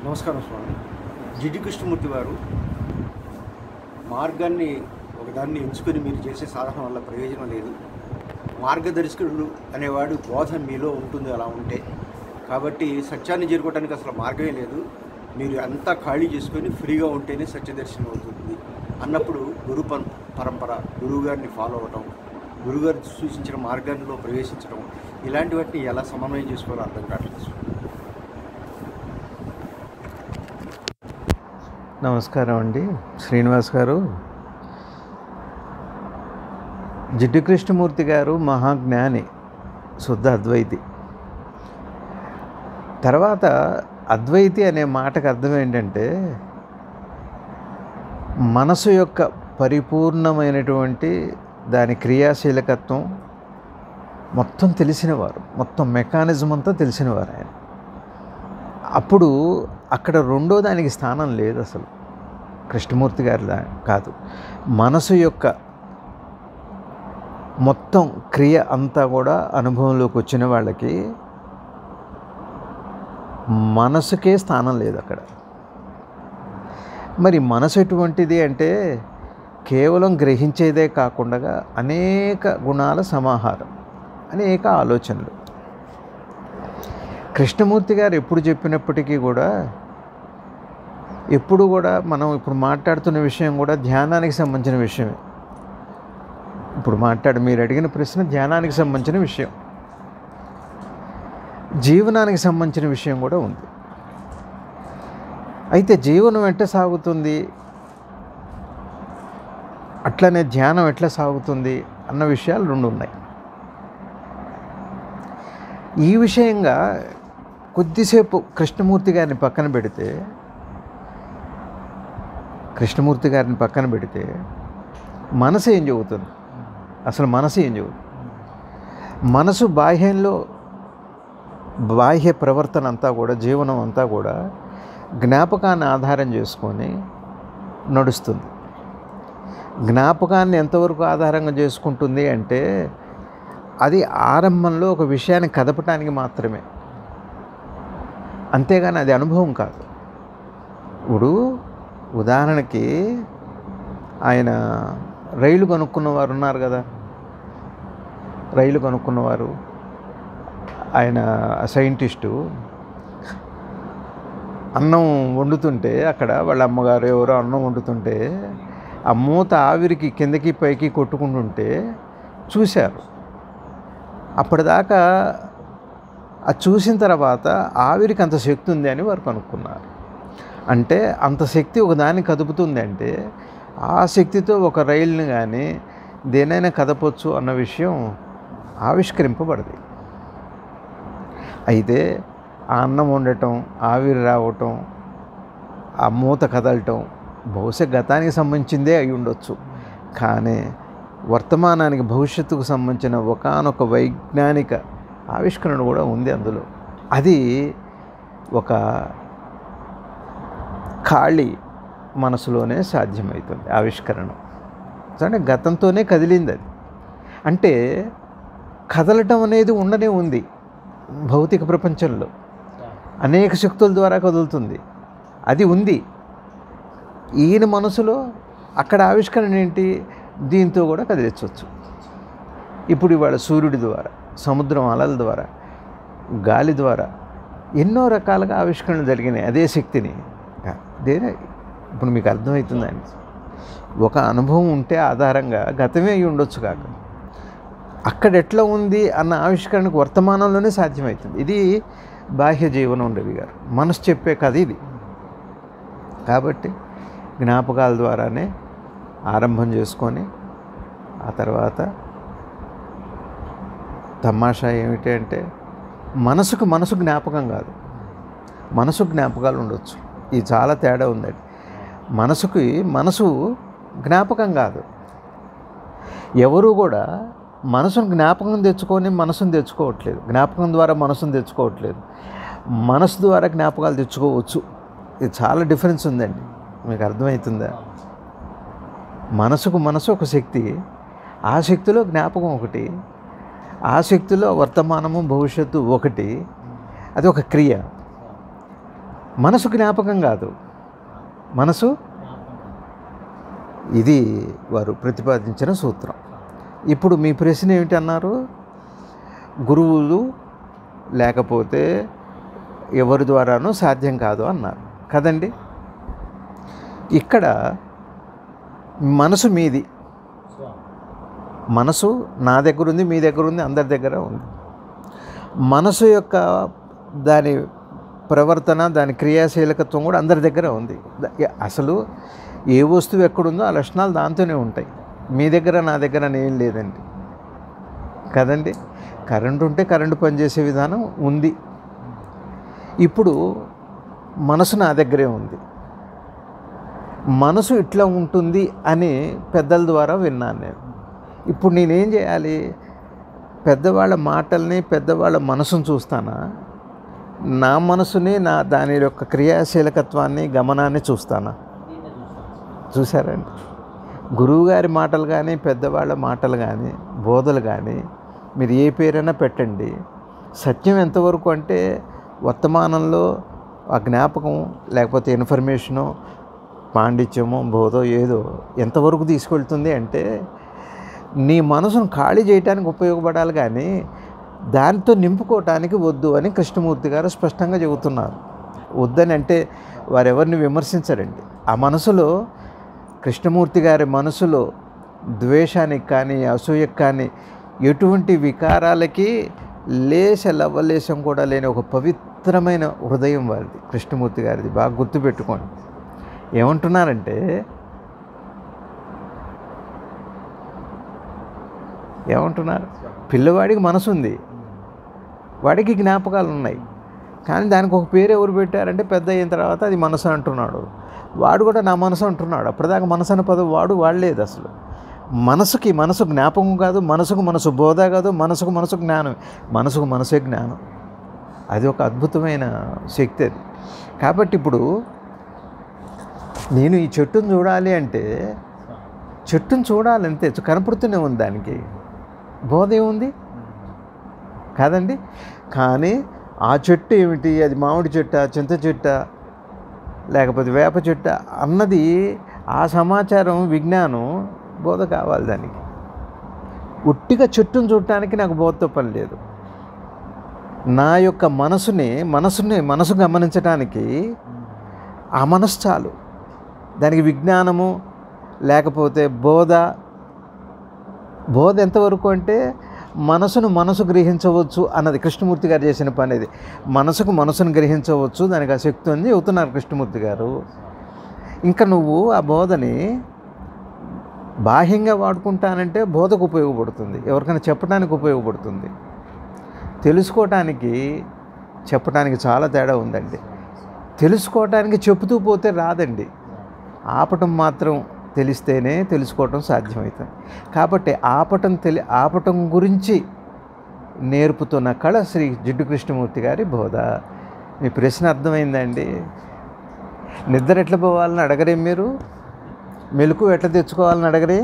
నమస్కారం స్వామి జిడ్డి కృష్ణమూర్తి వారు మార్గాన్ని ఒకదాన్ని ఎంచుకొని మీరు చేసే సాధన వల్ల ప్రయోజనం లేదు మార్గదర్శకుడు అనేవాడు బోధ మీలో ఉంటుంది అలా ఉంటే కాబట్టి సత్యాన్ని చేరుకోవడానికి అసలు మార్గమే లేదు మీరు అంతా ఖాళీ చేసుకొని ఫ్రీగా ఉంటేనే సత్యదర్శనం అవుతుంది అన్నప్పుడు గురు పం- పరంపర గురువుగారిని ఫాలో అవ్వటం గురువుగారు సూచించిన మార్గంలో ప్రవేశించడం ఇలాంటి వాటిని ఎలా సమన్వయం చేసుకోవాలో అర్థం కావట్లేదు స్వామి. నమస్కారం అండి శ్రీనివాస్ గారు జిడ్డు కృష్ణమూర్తి గారు మహాజ్ఞాని శుద్ధ అద్వైతి తర్వాత అద్వైతి అనే మాటకు అర్థం ఏంటంటే మనసు యొక్క పరిపూర్ణమైనటువంటి దాని క్రియాశీలకత్వం మొత్తం తెలిసినవారు మొత్తం మెకానిజం అంతా తెలిసినవారు ఆయన అప్పుడు అక్కడ రెండో దానికి స్థానం లేదు అసలు కృష్ణమూర్తి గారి దా- కాదు మనసు యొక్క మొత్తం క్రియ అంతా కూడా అనుభవంలోకి వచ్చిన వాళ్ళకి మనసుకే స్థానం లేదు అక్కడ మరి మనసు ఎటువంటిది అంటే కేవలం గ్రహించేదే కాకుండా అనేక గుణాల సమాహారం అనేక ఆలోచనలు కృష్ణమూర్తి గారు ఎప్పుడు చెప్పినప్పటికీ కూడా ఎప్పుడు కూడా మనం ఇప్పుడు మాట్లాడుతున్న విషయం కూడా ధ్యానానికి సంబంధించిన విషయమే ఇప్పుడు మాట్లాడు మీరు అడిగిన ప్రశ్న ధ్యానానికి సంబంధించిన విషయం జీవనానికి సంబంధించిన విషయం కూడా ఉంది అయితే జీవనం ఎట్లా సాగుతుంది అట్లనే ధ్యానం ఎట్లా సాగుతుంది అన్న విషయాలు రెండు ఉన్నాయి ఈ విషయంగా కొద్దిసేపు కృష్ణమూర్తి గారిని పక్కన పెడితే కృష్ణమూర్తి గారిని పక్కన పెడితే మనసు ఏం చెబుతుంది అసలు మనసు ఏం చెబుతుంది మనసు బాహ్యంలో బాహ్య ప్రవర్తన అంతా కూడా జీవనం అంతా కూడా జ్ఞాపకాన్ని ఆధారం చేసుకొని నడుస్తుంది జ్ఞాపకాన్ని ఎంతవరకు ఆధారంగా చేసుకుంటుంది అంటే అది ఆరంభంలో ఒక విషయాన్ని కదపటానికి మాత్రమే అంతేగాని అది అనుభవం కాదు ఇప్పుడు ఉదాహరణకి ఆయన రైలు కొనుక్కున్నవారు ఉన్నారు కదా రైలు కొనుక్కున్నవారు ఆయన సైంటిస్టు అన్నం వండుతుంటే అక్కడ వాళ్ళ అమ్మగారు ఎవరో అన్నం వండుతుంటే ఆ మూత ఆవిరికి కిందకి పైకి కొట్టుకుంటుంటే చూశారు అప్పటిదాకా అది చూసిన తర్వాత ఆవిరికి అంత శక్తి ఉంది అని వారు కనుక్కున్నారు అంటే అంత శక్తి ఒక దాన్ని కదుపుతుంది అంటే ఆ శక్తితో ఒక రైలుని కానీ దేనైనా కదపొచ్చు అన్న విషయం ఆవిష్కరింపబడది అయితే ఆ అన్నం వండటం ఆవిరి రావటం ఆ మూత కదలటం బహుశా గతానికి సంబంధించిందే అయి ఉండొచ్చు కానీ వర్తమానానికి భవిష్యత్తుకు సంబంధించిన ఒకానొక వైజ్ఞానిక ఆవిష్కరణ కూడా ఉంది అందులో అది ఒక ఖాళీ మనసులోనే సాధ్యమవుతుంది ఆవిష్కరణ అంటే గతంతోనే కదిలింది అది అంటే కదలటం అనేది ఉండనే ఉంది భౌతిక ప్రపంచంలో అనేక శక్తుల ద్వారా కదులుతుంది అది ఉంది ఈయన మనసులో అక్కడ ఆవిష్కరణ ఏంటి దీంతో కూడా కదిలించవచ్చు ఇప్పుడు ఇవాళ సూర్యుడి ద్వారా సముద్రం అలల ద్వారా గాలి ద్వారా ఎన్నో రకాలుగా ఆవిష్కరణలు జరిగినాయి అదే శక్తిని దేనే ఇప్పుడు మీకు అర్థమవుతుందండి ఒక అనుభవం ఉంటే ఆధారంగా గతమే అయి ఉండొచ్చు కాక అక్కడ ఎట్లా ఉంది అన్న ఆవిష్కరణకు వర్తమానంలోనే సాధ్యమవుతుంది ఇది బాహ్య జీవనం రవి గారు మనసు చెప్పే కథ ఇది కాబట్టి జ్ఞాపకాల ద్వారానే ఆరంభం చేసుకొని ఆ తర్వాత తమాషా ఏమిటి అంటే మనసుకు మనసు జ్ఞాపకం కాదు మనసు జ్ఞాపకాలు ఉండొచ్చు ఇది చాలా తేడా ఉందండి మనసుకి మనసు జ్ఞాపకం కాదు ఎవరు కూడా మనసును జ్ఞాపకం తెచ్చుకొని మనసును తెచ్చుకోవట్లేదు జ్ఞాపకం ద్వారా మనసును తెచ్చుకోవట్లేదు మనసు ద్వారా జ్ఞాపకాలు తెచ్చుకోవచ్చు ఇది చాలా డిఫరెన్స్ ఉందండి మీకు అర్థమవుతుందా మనసుకు మనసు ఒక శక్తి ఆ శక్తిలో జ్ఞాపకం ఒకటి ఆ శక్తిలో వర్తమానము భవిష్యత్తు ఒకటి అది ఒక క్రియ మనసు జ్ఞాపకం కాదు మనసు ఇది వారు ప్రతిపాదించిన సూత్రం ఇప్పుడు మీ ప్రశ్న ఏమిటి అన్నారు గురువులు లేకపోతే ఎవరి ద్వారానూ సాధ్యం కాదు అన్నారు కదండి ఇక్కడ మనసు మీది మనసు నా దగ్గర ఉంది మీ దగ్గర ఉంది అందరి దగ్గర ఉంది మనసు యొక్క దాని ప్రవర్తన దాని క్రియాశీలకత్వం కూడా అందరి దగ్గర ఉంది ద- అసలు ఏ వస్తువు ఎక్కడుందో ఆ లక్షణాలు దాంతోనే ఉంటాయి మీ దగ్గర నా దగ్గర అని ఏం లేదండి కదండి కరెంటు ఉంటే కరెంటు పనిచేసే విధానం ఉంది ఇప్పుడు మనసు నా దగ్గరే ఉంది మనసు ఇట్లా ఉంటుంది అని పెద్దల ద్వారా విన్నాను నేను ఇప్పుడు నేనేం చేయాలి పెద్దవాళ్ళ మాటల్ని పెద్దవాళ్ళ మనసును చూస్తానా నా మనసుని నా దాని యొక్క క్రియాశీలకత్వాన్ని గమనాన్ని చూస్తానా చూసారండి గురువుగారి మాటలు కానీ పెద్దవాళ్ళ మాటలు కానీ బోధలు కానీ మీరు ఏ పేరైనా పెట్టండి సత్యం ఎంతవరకు అంటే వర్తమానంలో ఆ జ్ఞాపకం లేకపోతే ఇన్ఫర్మేషను పాండిత్యమో బోధో ఏదో ఎంతవరకు తీసుకెళ్తుంది అంటే నీ మనసును ఖాళీ చేయడానికి ఉపయోగపడాలి కానీ దాంతో నింపుకోవటానికి వద్దు అని కృష్ణమూర్తి గారు స్పష్టంగా చెబుతున్నారు వద్దని అంటే వారెవరిని విమర్శించరండి ఆ మనసులో కృష్ణమూర్తి గారి మనసులో ద్వేషానికి కానీ అసూయకు కానీ ఎటువంటి వికారాలకి లేశ లవ్వలేశం కూడా లేని ఒక పవిత్రమైన హృదయం వారిది కృష్ణమూర్తి గారిది బాగా గుర్తుపెట్టుకోండి ఏమంటున్నారంటే ఏమంటున్నారు పిల్లవాడికి మనసు ఉంది వాడికి జ్ఞాపకాలు ఉన్నాయి కానీ దానికి ఒక పేరు ఎవరు పెట్టారంటే పెద్ద అయిన తర్వాత అది మనసు అంటున్నాడు వాడు కూడా నా మనసు అంటున్నాడు అప్పటిదాకా మనసు అనే పదం వాడు వాడలేదు అసలు మనసుకి మనసు జ్ఞాపకం కాదు మనసుకు మనసు బోధ కాదు మనసుకు మనసు జ్ఞానం మనసుకు మనసే జ్ఞానం అది ఒక అద్భుతమైన శక్తి అది కాబట్టి ఇప్పుడు నేను ఈ చెట్టును చూడాలి అంటే చెట్టును చూడాలంతే కనపడుతూనే ఉంది దానికి బోధ ఏముంది కాదండి కానీ ఆ చెట్టు ఏమిటి అది మామిడి చెట్ట చింత చెట్ట లేకపోతే వేప చెట్ట అన్నది ఆ సమాచారం విజ్ఞానం బోధ కావాలి దానికి ఉట్టిగా చెట్టును చూడటానికి నాకు బోధతో పని లేదు నా యొక్క మనసుని మనసుని మనసు గమనించడానికి ఆ మనసు చాలు దానికి విజ్ఞానము లేకపోతే బోధ బోధ ఎంతవరకు అంటే మనసును మనసు గ్రహించవచ్చు అన్నది కృష్ణమూర్తి గారు చేసిన పని ఇది మనసుకు మనసును గ్రహించవచ్చు దానికి ఆ శక్తి ఉంది చెబుతున్నారు కృష్ణమూర్తి గారు ఇంకా నువ్వు ఆ బోధని బాహ్యంగా వాడుకుంటానంటే బోధకు ఉపయోగపడుతుంది ఎవరికైనా చెప్పడానికి ఉపయోగపడుతుంది తెలుసుకోవటానికి చెప్పడానికి చాలా తేడా ఉందండి తెలుసుకోవటానికి చెబుతూ పోతే రాదండి ఆపటం మాత్రం తెలిస్తేనే తెలుసుకోవటం సాధ్యమవుతుంది కాబట్టి ఆపటం తెలి ఆపటం గురించి నేర్పుతున్న కళ శ్రీ జిడ్డు కృష్ణమూర్తి గారి బోధ మీ ప్రశ్న అర్థమైందండి నిద్ర ఎట్లా పోవాలని అడగరే మీరు మెలకు ఎట్లా తెచ్చుకోవాలని అడగరే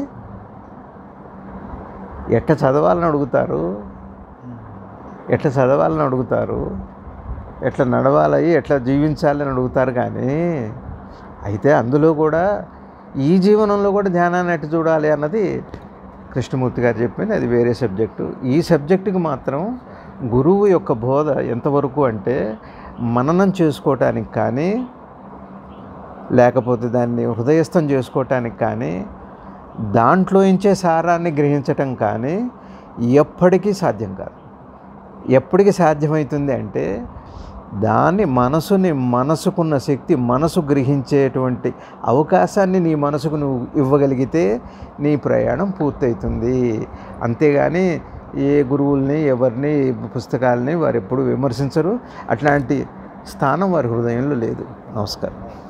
ఎట్లా చదవాలని అడుగుతారు ఎట్లా చదవాలని అడుగుతారు ఎట్లా నడవాలి ఎట్లా జీవించాలని అడుగుతారు కానీ అయితే అందులో కూడా ఈ జీవనంలో కూడా ధ్యానాన్ని ఎట్టు చూడాలి అన్నది కృష్ణమూర్తి గారు చెప్పింది అది వేరే సబ్జెక్టు ఈ సబ్జెక్టుకి మాత్రం గురువు యొక్క బోధ ఎంతవరకు అంటే మననం చేసుకోవటానికి కానీ లేకపోతే దాన్ని హృదయస్థం చేసుకోవటానికి కానీ దాంట్లో ఇంచే సారాన్ని గ్రహించటం కానీ ఎప్పటికీ సాధ్యం కాదు ఎప్పటికి సాధ్యమవుతుంది అంటే దాన్ని మనసుని మనసుకున్న శక్తి మనసు గ్రహించేటువంటి అవకాశాన్ని నీ మనసుకు నువ్వు ఇవ్వగలిగితే నీ ప్రయాణం పూర్తవుతుంది అంతేగాని ఏ గురువుల్ని ఎవరిని పుస్తకాలని వారు ఎప్పుడు విమర్శించరు అట్లాంటి స్థానం వారి హృదయంలో లేదు నమస్కారం